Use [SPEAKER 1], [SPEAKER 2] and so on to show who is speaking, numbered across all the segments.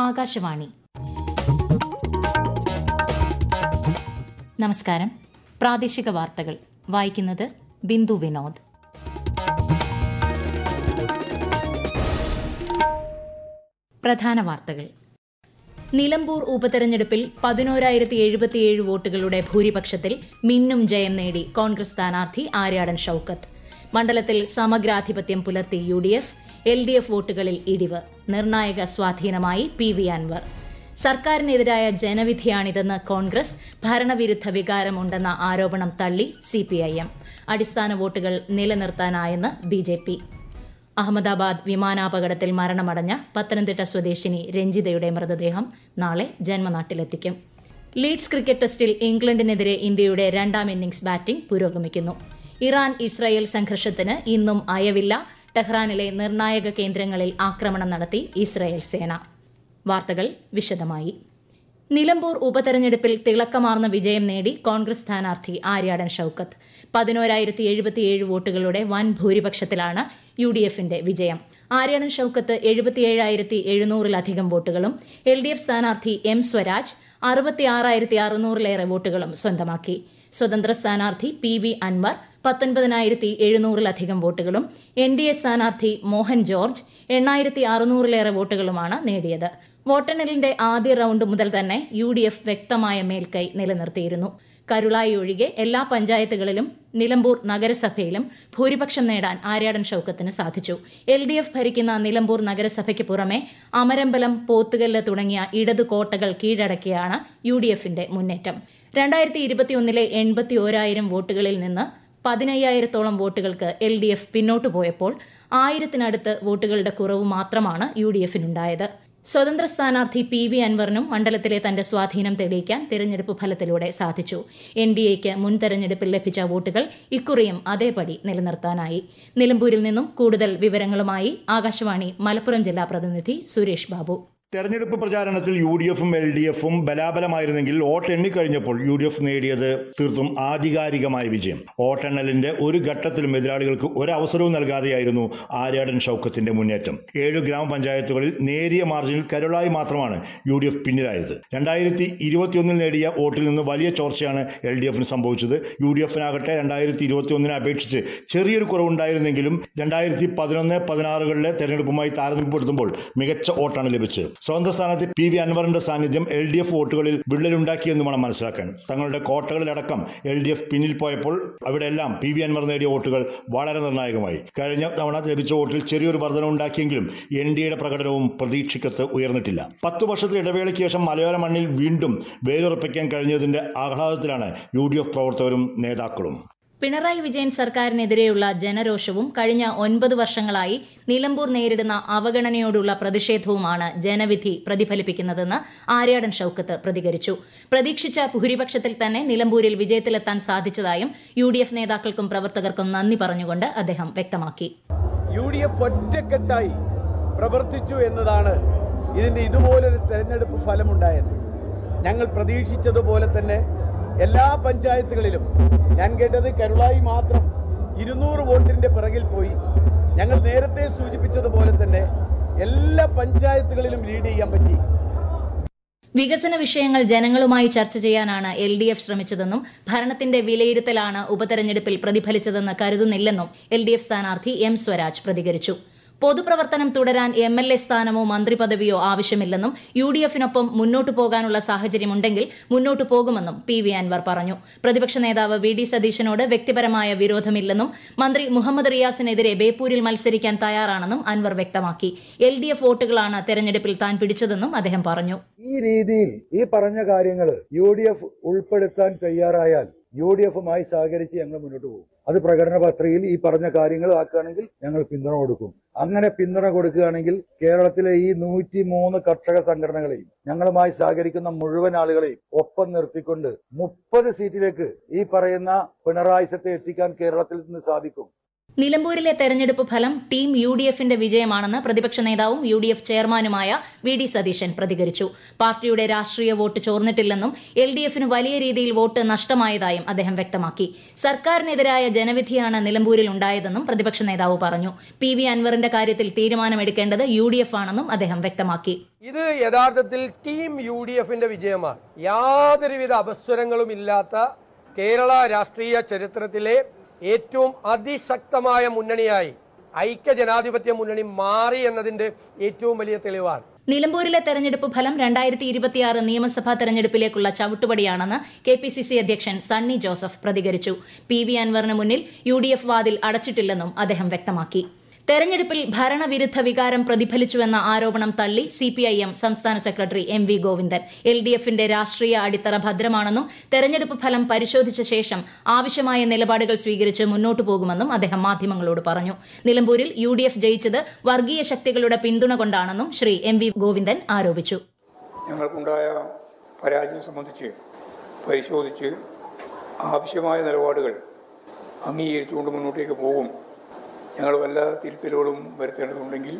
[SPEAKER 1] ആകാശവാണി നമസ്കാരം പ്രാദേശിക വാർത്തകൾ വായിക്കുന്നത് ബിന്ദു വിനോദ് പ്രധാന വാർത്തകൾ നിലമ്പൂർ ഉപതെരഞ്ഞെടുപ്പിൽ പതിനോരായിരത്തി എഴുപത്തിയേഴ് വോട്ടുകളുടെ ഭൂരിപക്ഷത്തിൽ മിന്നും ജയം നേടി കോൺഗ്രസ് സ്ഥാനാർത്ഥി ആര്യാടൻ ഷൌക്കത്ത് മണ്ഡലത്തിൽ സമഗ്രാധിപത്യം പുലർത്തി U D F L D F വോട്ടുകളിൽ ഇടിവ് നിർണായക സ്വാധീനമായി പി വി അൻവർ സർക്കാരിനെതിരായ ജനവിധിയാണിതെന്ന് കോൺഗ്രസ് ഭരണവിരുദ്ധ വികാരമുണ്ടെന്ന ആരോപണം തള്ളി സിപിഐഎം അടിസ്ഥാന വോട്ടുകൾ നിലനിർത്താനായെന്ന് ബിജെപി അഹമ്മദാബാദ് വിമാനാപകടത്തിൽ മരണമടഞ്ഞ പത്തനംതിട്ട സ്വദേശിനി രഞ്ജിതയുടെ മൃതദേഹം നാളെ ജന്മനാട്ടിലെത്തിക്കും ലീഡ്സ് ക്രിക്കറ്റ് ടെസ്റ്റിൽ ഇംഗ്ലണ്ടിനെതിരെ ഇന്ത്യയുടെ രണ്ടാം ഇന്നിംഗ്സ് ബാറ്റിംഗ് പുരോഗമിക്കുന്നു ഇറാൻ ഇസ്രായേൽ സംഘർഷത്തിന് ഇന്നും അയവില്ല ടെഹ്റാനിലെ നിർണായക കേന്ദ്രങ്ങളിൽ ആക്രമണം നടത്തി ഇസ്രായേൽ സേന വാർത്തകൾ വിശദമായി നിലമ്പൂർ ഉപതെരഞ്ഞെടുപ്പിൽ തിളക്കമാർന്ന വിജയം നേടി കോൺഗ്രസ് സ്ഥാനാർത്ഥി ആര്യാടൻ ഷൌക്കത്ത് പതിനോരായിരത്തി എഴുപത്തിയേഴ് വോട്ടുകളുടെ വൻ ഭൂരിപക്ഷത്തിലാണ് യു ഡി എഫിന്റെ വിജയം ആര്യാടൻ ഷൌക്കത്ത് എഴുപത്തിയേഴായിരത്തി എഴുന്നൂറിലധികം വോട്ടുകളും എൽ ഡി എഫ് സ്ഥാനാർത്ഥി എം സ്വരാജ് അറുപത്തിയാറായിരത്തി അറുന്നൂറിലേറെ വോട്ടുകളും സ്വന്തമാക്കി സ്വതന്ത്ര സ്ഥാനാർത്ഥി പി വി അൻവർ പത്തൊൻപതിനായിരത്തി എഴുന്നൂറിലധികം വോട്ടുകളും എൻ ഡി എ സ്ഥാനാർത്ഥി മോഹൻ ജോർജ് എണ്ണായിരത്തി അറുന്നൂറിലേറെ വോട്ടുകളുമാണ് നേടിയത് വോട്ടെണ്ണലിന്റെ ആദ്യ റൌണ്ട് മുതൽ തന്നെ യു ഡി എഫ് വ്യക്തമായ മേൽക്കൈ നിലനിർത്തിയിരുന്നു കരുളായി ഒഴികെ എല്ലാ പഞ്ചായത്തുകളിലും നിലമ്പൂർ നഗരസഭയിലും ഭൂരിപക്ഷം നേടാൻ ആര്യാടൻ ഷൌക്കത്തിന് സാധിച്ചു എൽ ഡി എഫ് ഭരിക്കുന്ന നിലമ്പൂർ നഗരസഭയ്ക്ക് പുറമെ അമരമ്പലം പോത്തുകല്ല് തുടങ്ങിയ ഇടതു കോട്ടകൾ കീഴടക്കിയാണ് യു ഡി എഫിന്റെ മുന്നേറ്റം രണ്ടായിരത്തി ഇരുപത്തിയൊന്നിലെ എൺപത്തി ഓരായിരം വോട്ടുകളിൽ നിന്ന് പതിനയ്യായിരത്തോളം വോട്ടുകൾക്ക് എൽ ഡി എഫ് പിന്നോട്ടു പോയപ്പോൾ ആയിരത്തിനടുത്ത് വോട്ടുകളുടെ കുറവ് മാത്രമാണ് യു ഡി എഫിനുണ്ടായത് സ്വതന്ത്ര സ്ഥാനാർത്ഥി പി വി അൻവറിനും മണ്ഡലത്തിലെ തന്റെ സ്വാധീനം തെളിയിക്കാൻ തിരഞ്ഞെടുപ്പ് ഫലത്തിലൂടെ സാധിച്ചു എൻ ഡി എക്ക് മുൻ തെരഞ്ഞെടുപ്പിൽ ലഭിച്ച വോട്ടുകൾ ഇക്കുറിയും അതേപടി നിലനിർത്താനായി നിലമ്പൂരിൽ നിന്നും കൂടുതൽ വിവരങ്ങളുമായി ആകാശവാണി മലപ്പുറം ജില്ലാ പ്രതിനിധി സുരേഷ് ബാബു
[SPEAKER 2] തെരഞ്ഞെടുപ്പ് പ്രചാരണത്തിൽ യു ഡി എഫും എൽ ഡി എഫും ബലാബലമായിരുന്നെങ്കിൽ വോട്ട് എണ്ണിക്കഴിഞ്ഞപ്പോൾ യു ഡി എഫ് നേടിയത് തീർത്തും ആധികാരികമായ വിജയം വോട്ടെണ്ണലിന്റെ ഒരു ഘട്ടത്തിലും എതിരാളികൾക്ക് ഒരവസരവും നൽകാതെയായിരുന്നു ആര്യാടൻ ഷൌക്കത്തിന്റെ മുന്നേറ്റം ഏഴ് ഗ്രാമപഞ്ചായത്തുകളിൽ നേരിയ മാർജിനിൽ കരുളായി മാത്രമാണ് യു ഡി എഫ് പിന്നിലായത് രണ്ടായിരത്തി ഇരുപത്തിയൊന്നിൽ നേടിയ വോട്ടിൽ നിന്ന് വലിയ ചോർച്ചയാണ് എൽ ഡി എഫിന് സംഭവിച്ചത് യു ഡി എഫിനാകട്ടെ രണ്ടായിരത്തി ഇരുപത്തിയൊന്നിനെ അപേക്ഷിച്ച് ചെറിയൊരു കുറവുണ്ടായിരുന്നെങ്കിലും രണ്ടായിരത്തി പതിനൊന്ന് പതിനാറുകളിലെ തെരഞ്ഞെടുപ്പുമായി താരതമ്യപ്പെടുത്തുമ്പോൾ മികച്ച വോട്ടാണ് ലഭിച്ചത് സ്വന്തം സ്ഥാനത്ത് പി വി അൻവറിന്റെ സാന്നിധ്യം എൽ ഡി എഫ് വോട്ടുകളിൽ വിള്ളലുണ്ടാക്കിയെന്ന് വേണം മനസ്സിലാക്കാൻ തങ്ങളുടെ കോട്ടകളിലടക്കം എൽ ഡി എഫ് പിന്നിൽ പോയപ്പോൾ അവിടെയെല്ലാം പി വി അൻവർ നേടിയ വോട്ടുകൾ വളരെ നിർണായകമായി കഴിഞ്ഞ തവണ ലഭിച്ച വോട്ടിൽ ചെറിയൊരു വർധന ഉണ്ടാക്കിയെങ്കിലും എൻ ഡി എയുടെ പ്രകടനവും പ്രതീക്ഷയ്ക്കത്ത് ഉയർന്നിട്ടില്ല പത്ത് വർഷത്തെ ഇടവേളയ്ക്ക് ശേഷം മലയോര മണ്ണിൽ വീണ്ടും വേരുറപ്പിക്കാൻ കഴിഞ്ഞതിന്റെ ആഹ്ലാദത്തിലാണ് യു ഡി എഫ് പ്രവർത്തകരും നേതാക്കളും
[SPEAKER 1] പിണറായി വിജയൻ സർക്കാരിനെതിരെയുള്ള ജനരോഷവും കഴിഞ്ഞ ഒൻപത് വർഷങ്ങളായി നിലമ്പൂർ നേരിടുന്ന അവഗണനയോടുള്ള പ്രതിഷേധവുമാണ് ജനവിധി പ്രതിഫലിപ്പിക്കുന്നതെന്ന് ആര്യാടൻ ഷൌക്കത്ത് പ്രതികരിച്ചു പ്രതീക്ഷിച്ച ഭൂരിപക്ഷത്തിൽ തന്നെ നിലമ്പൂരിൽ വിജയത്തിലെത്താൻ സാധിച്ചതായും യു ഡി എഫ് നേതാക്കൾക്കും പ്രവർത്തകർക്കും നന്ദി പറഞ്ഞുകൊണ്ട് അദ്ദേഹം വ്യക്തമാക്കി
[SPEAKER 3] യു ഡി എഫ് ഒറ്റക്കെട്ടായി പ്രവർത്തിച്ചു എന്നതാണ് ഇതിന്റെ ഇതുപോലൊരു തെരഞ്ഞെടുപ്പ് ഫലമുണ്ടായത് ഞങ്ങൾ പ്രതീക്ഷിച്ചതുപോലെ തന്നെ എല്ലാ പഞ്ചായത്തുകളിലും ഞാൻ കേട്ടത് കരുളായി മാത്രം ഇരുന്നൂറ് വോട്ടിന്റെ പിറകിൽ പോയി ഞങ്ങൾ നേരത്തെ സൂചിപ്പിച്ചതുപോലെ തന്നെ എല്ലാ പഞ്ചായത്തുകളിലും ലീഡ് ചെയ്യാൻ പറ്റി
[SPEAKER 1] വികസന വിഷയങ്ങൾ ജനങ്ങളുമായി ചർച്ച ചെയ്യാനാണ് എൽ ഡി എഫ് ശ്രമിച്ചതെന്നും ഭരണത്തിന്റെ വിലയിരുത്തലാണ് ഉപതെരഞ്ഞെടുപ്പിൽ പ്രതിഫലിച്ചതെന്ന് കരുതുന്നില്ലെന്നും എൽ ഡി എഫ് സ്ഥാനാർത്ഥി എം സ്വരാജ് പ്രതികരിച്ചു പൊതുപ്രവർത്തനം തുടരാൻ എം എൽ എ സ്ഥാനമോ മന്ത്രിപദവിയോ ആവശ്യമില്ലെന്നും യു ഡി എഫിനൊപ്പം മുന്നോട്ടു പോകാനുള്ള സാഹചര്യമുണ്ടെങ്കിൽ മുന്നോട്ടു പോകുമെന്നും പി വി അൻവർ പറഞ്ഞു പ്രതിപക്ഷ നേതാവ് വി ഡി സതീശനോട് വ്യക്തിപരമായ വിരോധമില്ലെന്നും മന്ത്രി മുഹമ്മദ് റിയാസിനെതിരെ ബേപ്പൂരിൽ മത്സരിക്കാൻ തയ്യാറാണെന്നും അൻവർ വ്യക്തമാക്കി എൽ ഡി എഫ് വോട്ടുകളാണ് തെരഞ്ഞെടുപ്പിൽ താൻ പിടിച്ചതെന്നും അദ്ദേഹം പറഞ്ഞു
[SPEAKER 4] ഈ രീതിയിൽ ഈ പറഞ്ഞ കാര്യങ്ങൾ യു ഡി എഫ് ഉൾപ്പെടുത്താൻ തയ്യാറായാൽ യു ഡി എഫുമായി സഹകരിച്ച് ഞങ്ങൾ മുന്നോട്ട് പോകും അത് പ്രകടന പത്രികയിൽ ഈ പറഞ്ഞ കാര്യങ്ങൾ ആക്കുകയാണെങ്കിൽ ഞങ്ങൾ പിന്തുണ കൊടുക്കും അങ്ങനെ പിന്തുണ കൊടുക്കുകയാണെങ്കിൽ കേരളത്തിലെ ഈ നൂറ്റി മൂന്ന് കർഷക സംഘടനകളെയും ഞങ്ങളുമായി സഹകരിക്കുന്ന മുഴുവൻ ആളുകളെയും ഒപ്പം നിർത്തിക്കൊണ്ട് മുപ്പത് സീറ്റിലേക്ക് ഈ പറയുന്ന പിണറായിസത്തെ എത്തിക്കാൻ കേരളത്തിൽ നിന്ന് സാധിക്കും
[SPEAKER 1] നിലമ്പൂരിലെ തെരഞ്ഞെടുപ്പ് ഫലം ടീം യു ഡി എഫിന്റെ വിജയമാണെന്ന് പ്രതിപക്ഷ നേതാവും യു ഡി എഫ് ചെയർമാനുമായ വി ഡി സതീശൻ പ്രതികരിച്ചു പാർട്ടിയുടെ രാഷ്ട്രീയ വോട്ട് ചോർന്നിട്ടില്ലെന്നും എൽ ഡി എഫിന് വലിയ രീതിയിൽ വോട്ട് നഷ്ടമായതായും അദ്ദേഹം വ്യക്തമാക്കി സർക്കാരിനെതിരായ ജനവിധിയാണ് നിലമ്പൂരിൽ ഉണ്ടായതെന്നും പ്രതിപക്ഷ നേതാവ് പറഞ്ഞു പി വി അൻവറിന്റെ കാര്യത്തിൽ തീരുമാനമെടുക്കേണ്ടത് യു ഡി എഫ് ആണെന്നും അദ്ദേഹം വ്യക്തമാക്കി
[SPEAKER 5] ഇത് യഥാർത്ഥത്തിൽ ടീം യു ഡി എഫിന്റെ വിജയമാണ് യാതൊരുവിധ അപസ്വരങ്ങളും ഇല്ലാത്ത കേരള രാഷ്ട്രീയ ചരിത്രത്തിലെ ഏറ്റവും അതിശക്തമായ മുന്നണിയായി ഐക്യ ജനാധിപത്യ മുന്നണി മാറി എന്നതിന്റെ ഏറ്റവും വലിയ തെളിവാണ്
[SPEAKER 1] നിലമ്പൂരിലെ തെരഞ്ഞെടുപ്പ് ഫലം രണ്ടായിരത്തി ഇരുപത്തിയാറ് നിയമസഭാ തെരഞ്ഞെടുപ്പിലേക്കുള്ള ചവിട്ടുപടിയാണെന്ന് കെ പി സി സി അധ്യക്ഷൻ സണ്ണി ജോസഫ് പ്രതികരിച്ചു പി വി അൻവറിന് മുന്നിൽ യു ഡി എഫ് വാതിൽ അടച്ചിട്ടില്ലെന്നും അദ്ദേഹം വ്യക്തമാക്കി തെരഞ്ഞെടുപ്പിൽ ഭരണവിരുദ്ധ വികാരം പ്രതിഫലിച്ചുവെന്ന ആരോപണം തള്ളി സിപിഐഎം സംസ്ഥാന secretary M V Govindan L D എഫിന്റെ രാഷ്ട്രീയ അടിത്തറ ഭദ്രമാണെന്നും തെരഞ്ഞെടുപ്പ് ഫലം പരിശോധിച്ച ശേഷം ആവശ്യമായ നിലപാടുകൾ സ്വീകരിച്ച് മുന്നോട്ടു പോകുമെന്നും അദ്ദേഹം മാധ്യമങ്ങളോട് പറഞ്ഞു നിലമ്പൂരിൽ യു ഡി എഫ് ജയിച്ചത് വർഗീയ ശക്തികളുടെ പിന്തുണ കൊണ്ടാണെന്നും ശ്രീ എം വി ഗോവിന്ദൻ ആരോപിച്ചു
[SPEAKER 6] ഞങ്ങൾക്കുണ്ടായ പരാജയം സംബന്ധിച്ച് പരിശോധിച്ച് ആവശ്യമായ നിലപാടുകൾ അംഗീകരിച്ചുകൊണ്ട് മുന്നോട്ടേക്ക് പോകും ഞങ്ങൾ വല്ല തിരുത്തലുകളും വരുത്തേണ്ടതുണ്ടെങ്കിൽ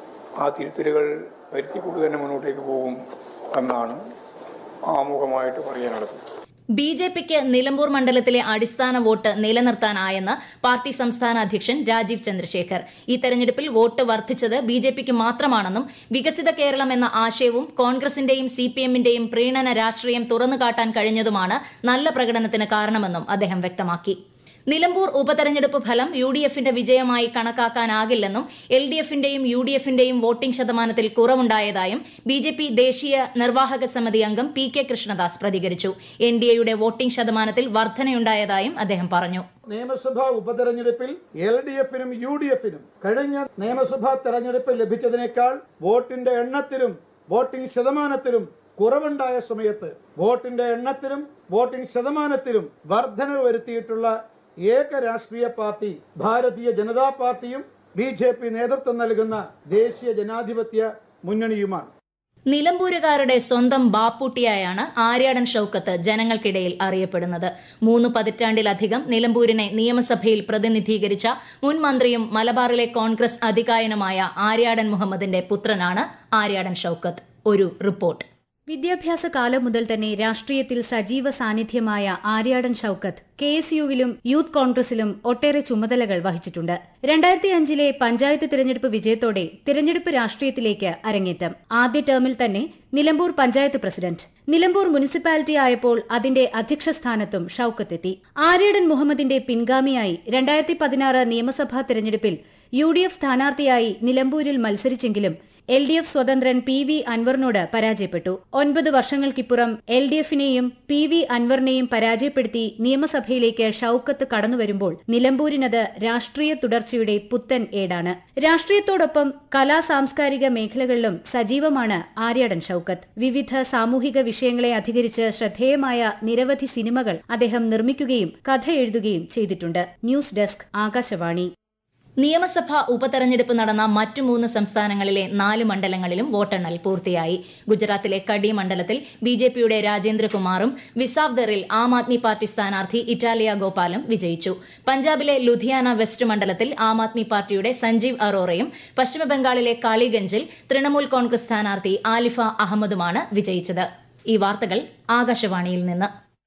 [SPEAKER 6] ആ തിരുത്തലുകൾ വരുത്തിക്കൊണ്ട് തന്നെ മുന്നോട്ടേക്ക് പോകും എന്നാണ് ആമുഖമായിട്ട് പറയാനുള്ളത്
[SPEAKER 1] ബി ജെ പിക്ക് നിലമ്പൂർ മണ്ഡലത്തിലെ അടിസ്ഥാന വോട്ട് നിലനിർത്താനായെന്ന് പാർട്ടി സംസ്ഥാന അധ്യക്ഷൻ രാജീവ് ചന്ദ്രശേഖർ ഈ തെരഞ്ഞെടുപ്പിൽ വോട്ട് വർദ്ധിച്ചത് ബി ജെ പിക്ക് മാത്രമാണെന്നും വികസിത കേരളം എന്ന ആശയവും കോൺഗ്രസിന്റെയും സി പി എമ്മിന്റെയും പ്രീണന രാഷ്ട്രീയം തുറന്നുകാട്ടാൻ കഴിഞ്ഞതുമാണ് നല്ല പ്രകടനത്തിന് കാരണമെന്നും അദ്ദേഹം വ്യക്തമാക്കി നിലമ്പൂർ ഉപതെരഞ്ഞെടുപ്പ് ഫലം യു ഡി എഫിന്റെ വിജയമായി കണക്കാക്കാനാകില്ലെന്നും എൽ ഡി എഫിന്റെയും യു ഡി എഫിന്റെയും വോട്ടിംഗ് ശതമാനത്തിൽ കുറവുണ്ടായതായും ബി ജെ പി ദേശീയ നിർവാഹക സമിതി അംഗം പി കെ കൃഷ്ണദാസ് പ്രതികരിച്ചു എൻ ഡി എയുടെ വോട്ടിംഗ് ശതമാനത്തിൽ വർധനയുണ്ടായതായും അദ്ദേഹം പറഞ്ഞു
[SPEAKER 7] നിയമസഭാ ഉപതെരഞ്ഞെടുപ്പിൽ എൽ ഡി എഫിനും യു ഡി എഫിനും കഴിഞ്ഞ നിയമസഭാ തെരഞ്ഞെടുപ്പിൽ ലഭിച്ചതിനേക്കാൾ വോട്ടിന്റെ എണ്ണത്തിലും വോട്ടിംഗ് ശതമാനത്തിലും കുറവുണ്ടായ സമയത്ത് വോട്ടിന്റെ എണ്ണത്തിലും വോട്ടിംഗ് ശതമാനത്തിലും വർധനവ് വരുത്തിയിട്ടുള്ള ഏക രാഷ്ട്രീയ പാർട്ടി ഭാരതീയ ജനതാ പാർട്ടിയും ബി ജെ പി നേതൃത്വം നൽകുന്ന ദേശീയ ജനാധിപത്യ മുന്നണിയുമാണ്
[SPEAKER 1] നിലമ്പൂരുകാരുടെ സ്വന്തം ബാപ്പൂട്ടിയായാണ് ആര്യാടൻ ഷൌക്കത്ത് ജനങ്ങൾക്കിടയിൽ അറിയപ്പെടുന്നത് മൂന്ന് പതിറ്റാണ്ടിലധികം നിലമ്പൂരിനെ നിയമസഭയിൽ പ്രതിനിധീകരിച്ച മുൻ മന്ത്രിയും മലബാറിലെ കോൺഗ്രസ് അധികായനുമായ ആര്യാടൻ മുഹമ്മദിന്റെ പുത്രനാണ് ആര്യാടൻ ഷൌക്കത്ത് ഒരു റിപ്പോർട്ട്
[SPEAKER 8] വിദ്യാഭ്യാസ കാലം മുതൽ തന്നെ രാഷ്ട്രീയത്തിൽ സജീവ സാന്നിധ്യമായ ആര്യാടൻ ഷൌക്കത്ത് കെ എസ് യുവിലും യൂത്ത് കോൺഗ്രസിലും ഒട്ടേറെ ചുമതലകൾ വഹിച്ചിട്ടുണ്ട് രണ്ടായിരത്തി അഞ്ചിലെ പഞ്ചായത്ത് തിരഞ്ഞെടുപ്പ് വിജയത്തോടെ തിരഞ്ഞെടുപ്പ് രാഷ്ട്രീയത്തിലേക്ക് അരങ്ങേറ്റം ആദ്യ ടേമിൽ തന്നെ നിലമ്പൂർ പഞ്ചായത്ത് പ്രസിഡന്റ് നിലമ്പൂർ മുനിസിപ്പാലിറ്റി ആയപ്പോൾ അതിന്റെ അധ്യക്ഷ സ്ഥാനത്തും ഷൌക്കത്ത് എത്തി ആര്യാടൻ മുഹമ്മദിന്റെ പിൻഗാമിയായി രണ്ടായിരത്തി പതിനാറ് നിയമസഭാ തിരഞ്ഞെടുപ്പിൽ യു ഡി എഫ് സ്ഥാനാർത്ഥിയായി നിലമ്പൂരിൽ മത്സരിച്ചെങ്കിലും എൽ ഡി എഫ് സ്വതന്ത്രൻ പി വി അൻവറിനോട് പരാജയപ്പെട്ടു ഒൻപത് വർഷങ്ങൾക്കിപ്പുറം എൽ ഡി എഫിനെയും പി വി അൻവറിനെയും പരാജയപ്പെടുത്തി നിയമസഭയിലേക്ക് ഷൌക്കത്ത് കടന്നുവരുമ്പോൾ നിലമ്പൂരിനത് രാഷ്ട്രീയ തുടർച്ചയുടെ പുത്തൻ ഏടാണ് രാഷ്ട്രീയത്തോടൊപ്പം കലാ സാംസ്കാരിക മേഖലകളിലും സജീവമാണ് ആര്യാടൻ ഷൌക്കത്ത് വിവിധ സാമൂഹിക വിഷയങ്ങളെ അധികരിച്ച് ശ്രദ്ധേയമായ നിരവധി സിനിമകൾ അദ്ദേഹം നിർമ്മിക്കുകയും കഥ എഴുതുകയും ചെയ്തിട്ടുണ്ട് ന്യൂസ് ഡെസ്ക് ആകാശവാണി
[SPEAKER 1] നിയമസഭാ ഉപതെരഞ്ഞെടുപ്പ് നടന്ന മറ്റു മൂന്ന് സംസ്ഥാനങ്ങളിലെ നാല് മണ്ഡലങ്ങളിലും വോട്ടെണ്ണൽ പൂർത്തിയായി ഗുജറാത്തിലെ കടി മണ്ഡലത്തിൽ ബി ജെ പിയുടെ രാജേന്ദ്രകുമാറും വിസാവ്ദറിൽ ആം ആദ്മി പാർട്ടി സ്ഥാനാർത്ഥി ഇറ്റാലിയ ഗോപാലും വിജയിച്ചു പഞ്ചാബിലെ ലുധിയാന വെസ്റ്റ് മണ്ഡലത്തിൽ ആം ആദ്മി പാർട്ടിയുടെ സഞ്ജീവ് അറോറയും പശ്ചിമബംഗാളിലെ കാളിഗഞ്ചിൽ തൃണമൂൽ കോൺഗ്രസ് സ്ഥാനാർത്ഥി ആലിഫ അഹമ്മദുമാണ് വിജയിച്ചത് ഈ വാർത്തകൾ ആകാശവാണിയിൽ നിന്ന്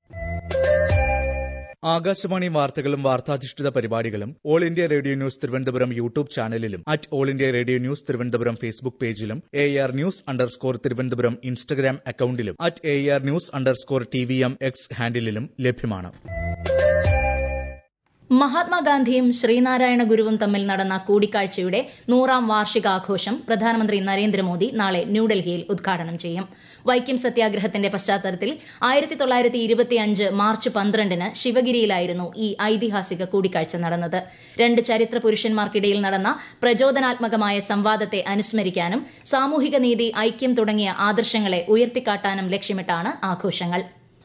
[SPEAKER 9] ആകാശവാണി വാർത്തകളും വാർത്താധിഷ്ഠിത പരിപാടികളും all India radio news Thiruvananthapuram YouTube ചാനലിലും at all India radio news Thiruvananthapuram Facebook പേജിലും A R news underscore Thiruvananthapuram Instagram അക്കൌണ്ടിലും at A R news underscore T V M X ഹാൻഡിലും ലഭ്യമാണ്
[SPEAKER 1] മഹാത്മാഗാന്ധിയും ശ്രീനാരായണ ഗുരുവും തമ്മിൽ നടന്ന കൂടിക്കാഴ്ചയുടെ നൂറാം വാർഷികാഘോഷം പ്രധാനമന്ത്രി നരേന്ദ്രമോദി നാളെ ന്യൂഡൽഹിയിൽ ഉദ്ഘാടനം ചെയ്യും വൈക്കം സത്യാഗ്രഹത്തിന്റെ പശ്ചാത്തലത്തിൽ ആയിരത്തി തൊള്ളായിരത്തി ഇരുപത്തിയഞ്ച് മാർച്ച് പന്ത്രണ്ടിന് ശിവഗിരിയിലായിരുന്നു ഈ ഐതിഹാസിക കൂടിക്കാഴ്ച നടന്നത് രണ്ട് ചരിത്ര പുരുഷന്മാർക്കിടയിൽ നടന്ന പ്രചോദനാത്മകമായ സംവാദത്തെ അനുസ്മരിക്കാനും സാമൂഹിക നീതി ഐക്യം തുടങ്ങിയ ആദർശങ്ങളെ ഉയർത്തിക്കാട്ടാനും ലക്ഷ്യമിട്ടാണ് ആഘോഷങ്ങൾ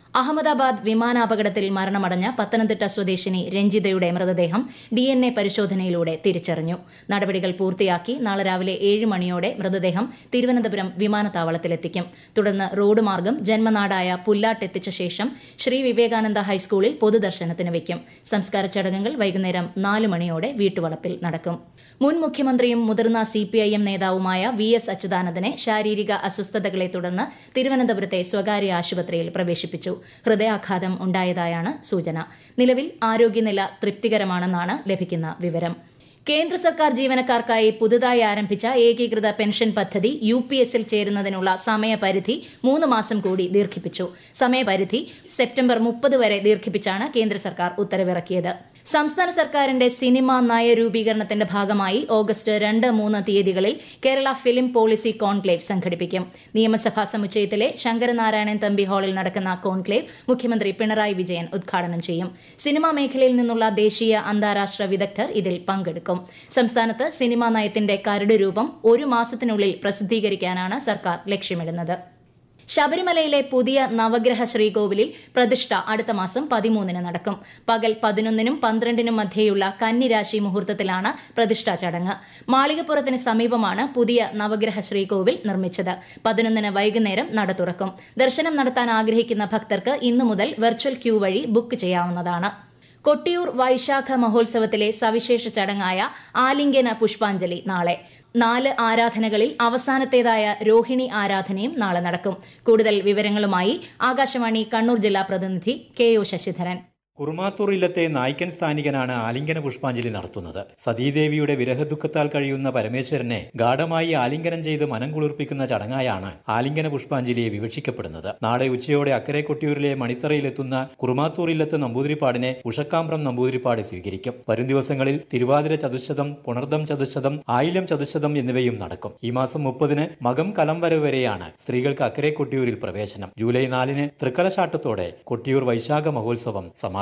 [SPEAKER 1] അഹമ്മദാബാദ് വിമാനാപകടത്തിൽ മരണമടഞ്ഞ പത്തനംതിട്ട സ്വദേശിനി രഞ്ജിതയുടെ മൃതദേഹം ഡി എൻ എ പരിശോധനയിലൂടെ തിരിച്ചറിഞ്ഞു നടപടികൾ പൂർത്തിയാക്കി നാളെ രാവിലെ ഏഴ് മണിയോടെ മൃതദേഹം തിരുവനന്തപുരം വിമാനത്താവളത്തിലെത്തിക്കും തുടർന്ന് റോഡ് മാർഗം ജന്മനാടായ പുല്ലാട്ടെത്തിച്ച ശേഷം ശ്രീ വിവേകാനന്ദ ഹൈസ്കൂളിൽ പൊതുദർശനത്തിന് വയ്ക്കും സംസ്കാര ചടങ്ങുകൾ വൈകുന്നേരം നാല് മണിയോടെ വീട്ടുവളപ്പിൽ നടക്കും മുൻ മുഖ്യമന്ത്രിയും മുതിർന്ന സിപിഐഎം നേതാവുമായ വി എസ് അച്യുതാനന്ദനെ ശാരീരിക അസ്വസ്ഥതകളെ തുടർന്ന് തിരുവനന്തപുരത്തെ സ്വകാര്യ ആശുപത്രിയിൽ പ്രവേശിപ്പിച്ചു ഹൃദയാഘാതം ഉണ്ടായതായാണ് സൂചന നിലവിൽ ആരോഗ്യനില തൃപ്തികരമാണെന്നാണ് ലഭിക്കുന്ന വിവരം കേന്ദ്ര സർക്കാർ ജീവനക്കാർക്കായി പുതുതായി ആരംഭിച്ച ഏകീകൃത പെൻഷൻ പദ്ധതി യു പി എസിൽ ചേരുന്നതിനുള്ള സമയപരിധി മൂന്ന് മാസം കൂടി ദീർഘിപ്പിച്ചു സമയപരിധി സെപ്റ്റംബർ മുപ്പത് വരെ ദീർഘിപ്പിച്ചാണ് കേന്ദ്ര സർക്കാർ ഉത്തരവിറക്കിയത് സംസ്ഥാന സർക്കാരിന്റെ സിനിമ നയരൂപീകരണത്തിന്റെ ഭാഗമായി ഓഗസ്റ്റ് രണ്ട് മൂന്ന് തീയതികളിൽ കേരള ഫിലിം പോളിസി കോൺക്ലേവ് സംഘടിപ്പിക്കും നിയമസഭാ സമുച്ചയത്തിലെ ശങ്കരനാരായണൻ തമ്പി ഹാളിൽ നടക്കുന്ന കോൺക്ലേവ് മുഖ്യമന്ത്രി പിണറായി വിജയൻ ഉദ്ഘാടനം ചെയ്യും സിനിമാ മേഖലയിൽ നിന്നുള്ള ദേശീയ അന്താരാഷ്ട്ര വിദഗ്ധർ ഇതിൽ പങ്കെടുക്കും സംസ്ഥാനത്ത് സിനിമാ നയത്തിന്റെ കരട് രൂപം ഒരു മാസത്തിനുള്ളിൽ പ്രസിദ്ധീകരിക്കാനാണ് സർക്കാർ ലക്ഷ്യമിടുന്നത് ശബരിമലയിലെ പുതിയ നവഗ്രഹ ശ്രീകോവിലിൽ പ്രതിഷ്ഠ അടുത്ത മാസം പതിമൂന്നിന് നടക്കും പകൽ പതിനൊന്നിനും പന്ത്രണ്ടിനും മധ്യേയുള്ള കന്നിരാശി മുഹൂർത്തത്തിലാണ് പ്രതിഷ്ഠാ ചടങ്ങ് മാളികപ്പുറത്തിന് സമീപമാണ് പുതിയ നവഗ്രഹ ശ്രീകോവിൽ നിർമ്മിച്ചത് പതിനൊന്നിന് വൈകുന്നേരം നട തുറക്കും ദർശനം നടത്താൻ ആഗ്രഹിക്കുന്ന ഭക്തർക്ക് ഇന്നു മുതൽ വെർച്വൽ ക്യൂ വഴി ബുക്ക് ചെയ്യാവുന്നതാണ് കൊട്ടിയൂർ വൈശാഖ മഹോത്സവത്തിലെ സവിശേഷ ചടങ്ങായ ആലിംഗന പുഷ്പാഞ്ജലി നാളെ നാല് ആരാധനകളിൽ അവസാനത്തേതായ രോഹിണി ആരാധനയും നാളെ നടക്കും കൂടുതൽ വിവരങ്ങളുമായി ആകാശവാണി കണ്ണൂർ ജില്ലാ പ്രതിനിധി കെ ഒ ശശിധരൻ
[SPEAKER 10] കുറുമാത്തൂർ ഇല്ലത്തെ നായ്ക്കൻ സ്ഥാനികനാണ് ആലിംഗന പുഷ്പാഞ്ജലി നടത്തുന്നത് സതീദേവിയുടെ വിരഹദുഃഖത്താൽ കഴിയുന്ന പരമേശ്വരനെ ഗാഠമായി ആലിംഗനം ചെയ്ത് മനം കുളിർപ്പിക്കുന്ന ചടങ്ങായാണ് ആലിംഗന പുഷ്പാഞ്ജലിയെ വിവക്ഷിക്കപ്പെടുന്നത് നാളെ ഉച്ചയോടെ അക്കരെ കൊട്ടിയൂരിലെ മണിത്തറയിലെത്തുന്ന കുറുമാത്തൂർ ഇല്ലത്ത് നമ്പൂതിരിപ്പാടിനെ ഉഷക്കാമ്പ്രം നമ്പൂതിരിപ്പാട് സ്വീകരിക്കും വരും ദിവസങ്ങളിൽ തിരുവാതിര ചതുശതം പുണർദം ചതുശതം ആയില്യം ചതുശതം എന്നിവയും നടക്കും ഈ മാസം മുപ്പതിന് മകം കലം വരവ് വരെയാണ് സ്ത്രീകൾക്ക് അക്കരെ കൊട്ടിയൂരിൽ പ്രവേശനം ജൂലൈ നാലിന് തൃക്കലശാട്ടത്തോടെ കൊട്ടിയൂർ വൈശാഖ മഹോത്സവം സമാപിക്കും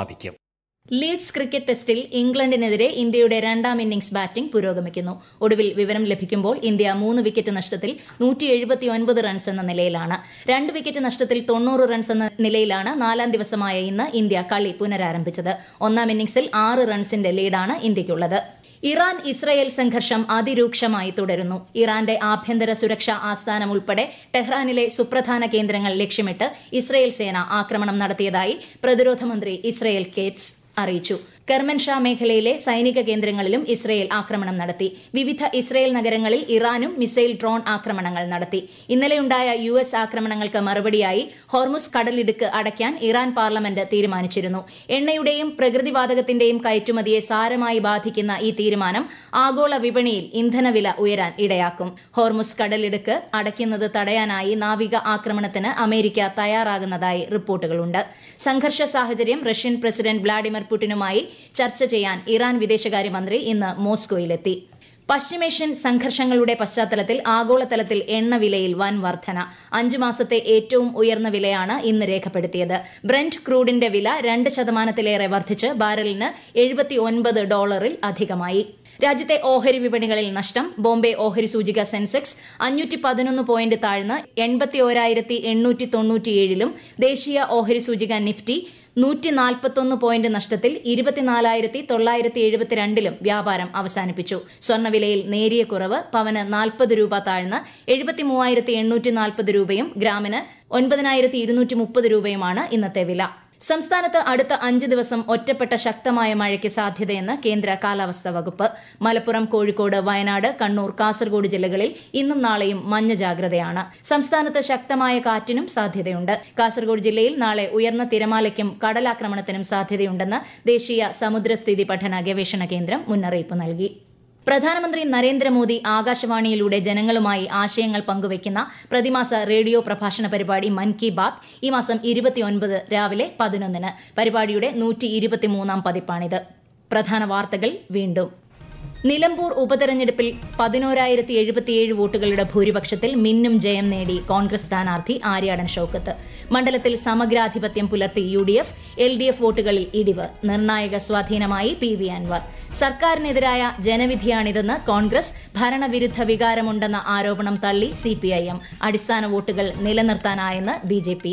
[SPEAKER 1] ലീഡ്സ് ക്രിക്കറ്റ് ടെസ്റ്റിൽ ഇംഗ്ലണ്ടിനെതിരെ ഇന്ത്യയുടെ രണ്ടാം ഇന്നിംഗ്സ് ബാറ്റിംഗ് പുരോഗമിക്കുന്നു ഒടുവിൽ വിവരം ലഭിക്കുമ്പോൾ ഇന്ത്യ മൂന്ന് വിക്കറ്റ് നഷ്ടത്തിൽ നൂറ്റി എഴുപത്തിയൊൻപത് റൺസ് എന്ന നിലയിലാണ് രണ്ട് വിക്കറ്റ് നഷ്ടത്തിൽ തൊണ്ണൂറ് റൺസ് എന്ന നിലയിലാണ് നാലാം ദിവസമായ ഇന്ന് ഇന്ത്യ കളി പുനരാരംഭിച്ചത് ഒന്നാം ഇന്നിംഗ്സിൽ ആറ് റൺസിന്റെ ലീഡാണ് ഇന്ത്യയ്ക്കുള്ളത് ഇറാൻ ഇസ്രയേൽ സംഘർഷം അതിരൂക്ഷമായി തുടരുന്നു ഇറാന്റെ ആഭ്യന്തര സുരക്ഷാ ആസ്ഥാനം ഉൾപ്പെടെ ടെഹ്റാനിലെ സുപ്രധാന കേന്ദ്രങ്ങൾ ലക്ഷ്യമിട്ട് ഇസ്രയേൽ സേന ആക്രമണം നടത്തിയതായി പ്രതിരോധ മന്ത്രി ഇസ്രയേൽ കേറ്റ്സ് അറിയിച്ചു കെർമൻഷാ മേഖലയിലെ സൈനിക കേന്ദ്രങ്ങളിലും ഇസ്രയേൽ ആക്രമണം നടത്തി വിവിധ ഇസ്രയേൽ നഗരങ്ങളിൽ ഇറാനും മിസൈൽ ഡ്രോൺ ആക്രമണങ്ങൾ നടത്തി ഇന്നലെയുണ്ടായ യു എസ് ആക്രമണങ്ങൾക്ക് മറുപടിയായി ഹോർമുസ് കടലിടുക്ക് അടയ്ക്കാൻ ഇറാൻ പാർലമെന്റ് തീരുമാനിച്ചിരുന്നു എണ്ണയുടെയും പ്രകൃതിവാതകത്തിന്റെയും കയറ്റുമതിയെ സാരമായി ബാധിക്കുന്ന ഈ തീരുമാനം ആഗോള വിപണിയിൽ ഇന്ധനവില ഉയരാൻ ഇടയാക്കും ഹോർമുസ് കടലിടുക്ക് അടയ്ക്കുന്നത് തടയാനായി നാവിക ആക്രമണത്തിന് അമേരിക്ക തയ്യാറാകുന്നതായി റിപ്പോർട്ടുകളുണ്ട് സംഘർഷ സാഹചര്യം റഷ്യൻ പ്രസിഡന്റ് വ്ളാഡിമിർ പുടിനുമായി ചർച്ച ചെയ്യാൻ ഇറാൻ വിദേശകാര്യമന്ത്രി ഇന്ന് മോസ്കോയിലെത്തി പശ്ചിമേഷ്യൻ സംഘർഷങ്ങളുടെ പശ്ചാത്തലത്തിൽ ആഗോളതലത്തിൽ എണ്ണവിലയിൽ വൻ വർധന അഞ്ചു മാസത്തെ ഏറ്റവും ഉയർന്ന വിലയാണ് ഇന്ന് രേഖപ്പെടുത്തിയത് ബ്രന്റ് ക്രൂഡിന്റെ വില രണ്ട് ശതമാനത്തിലേറെ വർദ്ധിച്ച് ബാരലിന് എഴുപത്തിയൊൻപത് ഡോളറിൽ അധികമായി രാജ്യത്തെ ഓഹരി വിപണികളിൽ നഷ്ടം ബോംബെ ഓഹരി സൂചിക സെൻസെക്സ് അഞ്ഞൂറ്റി പതിനൊന്ന് പോയിന്റ് താഴ്ന്ന് എൺപത്തി ഓരായിരത്തി എണ്ണൂറ്റി തൊണ്ണൂറ്റിയേഴിലും ദേശീയ ഓഹരി സൂചിക നിഫ്റ്റി നൂറ്റി നാൽപ്പത്തൊന്ന് പോയിന്റ് നഷ്ടത്തിൽ ഇരുപത്തിനാലായിരത്തി തൊള്ളായിരത്തി എഴുപത്തിരണ്ടിലും വ്യാപാരം അവസാനിപ്പിച്ചു സ്വർണ്ണവിലയിൽ നേരിയ കുറവ് പവന് നാൽപ്പത് രൂപ താഴ്ന്ന് എഴുപത്തി മൂവായിരത്തി എണ്ണൂറ്റി നാൽപ്പത് രൂപയും ഗ്രാമിന് ഒൻപതിനായിരത്തി ഇരുന്നൂറ്റി മുപ്പത് രൂപയുമാണ് ഇന്നത്തെ വില സംസ്ഥാനത്ത് അടുത്ത അഞ്ച് ദിവസം ഒറ്റപ്പെട്ട ശക്തമായ മഴയ്ക്ക് സാധ്യതയെന്ന് കേന്ദ്ര കാലാവസ്ഥാ വകുപ്പ് മലപ്പുറം കോഴിക്കോട് വയനാട് കണ്ണൂർ കാസർഗോഡ് ജില്ലകളിൽ ഇന്നും നാളെയും മഞ്ഞ ജാഗ്രതയാണ് സംസ്ഥാനത്ത് ശക്തമായ കാറ്റിനും സാധ്യതയുണ്ട് കാസർഗോഡ് ജില്ലയിൽ നാളെ ഉയർന്ന തിരമാലയ്ക്കും കടലാക്രമണത്തിനും സാധ്യതയുണ്ടെന്ന് ദേശീയ സമുദ്രസ്ഥിതി പഠന ഗവേഷണ കേന്ദ്രം മുന്നറിയിപ്പ് നൽകി പ്രധാനമന്ത്രി നരേന്ദ്രമോദി ആകാശവാണിയിലൂടെ ജനങ്ങളുമായി ആശയങ്ങൾ പങ്കുവയ്ക്കുന്ന പ്രതിമാസ റേഡിയോ പ്രഭാഷണ പരിപാടി മൻ കി ബാത് ഈ മാസം ഇരുപത്തിയൊൻപത് രാവിലെ പതിനൊന്നിന് പരിപാടിയുടെ നൂറ്റി ഇരുപത്തിമൂന്നാം പതിപ്പാണിത് പ്രധാന വാർത്തകൾ വീണ്ടും നിലമ്പൂർ ഉപതെരഞ്ഞെടുപ്പിൽ പതിനോരായിരത്തി എഴുപത്തിയേഴ് വോട്ടുകളുടെ ഭൂരിപക്ഷത്തിൽ മിന്നും ജയം നേടി കോൺഗ്രസ് സ്ഥാനാർത്ഥി ആര്യാടൻ ഷൌക്കത്ത് മണ്ഡലത്തിൽ സമഗ്രാധിപത്യം പുലർത്തി U D F L D F വോട്ടുകളിൽ ഇടിവ് നിർണായക സ്വാധീനമായി പി വി അൻവർ സർക്കാരിനെതിരായ ജനവിധിയാണിതെന്ന് കോൺഗ്രസ് ഭരണവിരുദ്ധ വികാരമുണ്ടെന്ന ആരോപണം തള്ളി സിപിഐഎം അടിസ്ഥാന വോട്ടുകൾ നിലനിർത്താനായെന്ന് ബി ജെ പി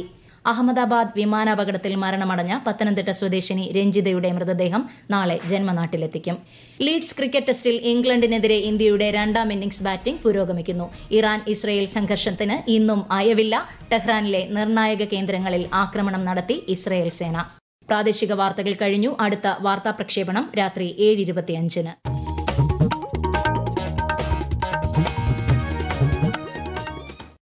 [SPEAKER 1] അഹമ്മദാബാദ് വിമാനാപകടത്തിൽ മരണമടഞ്ഞ പത്തനംതിട്ട സ്വദേശിനി രഞ്ജിതയുടെ മൃതദേഹം നാളെ ജന്മനാട്ടിലെത്തിക്കും ലീഡ്സ് ക്രിക്കറ്റ് ടെസ്റ്റിൽ ഇംഗ്ലണ്ടിനെതിരെ ഇന്ത്യയുടെ രണ്ടാം ഇന്നിംഗ്സ് ബാറ്റിംഗ് പുരോഗമിക്കുന്നു ഇറാൻ ഇസ്രയേൽ സംഘർഷത്തിന് ഇന്നും അയവില്ല ടെഹ്റാനിലെ നിർണായക കേന്ദ്രങ്ങളിൽ ആക്രമണം നടത്തി ഇസ്രയേൽ സേന പ്രാദേശിക വാർത്തകൾ കഴിഞ്ഞു അടുത്ത വാർത്താ പ്രക്ഷേപണം രാത്രി ഏഴ് ഇരുപത്തിയഞ്ചിന്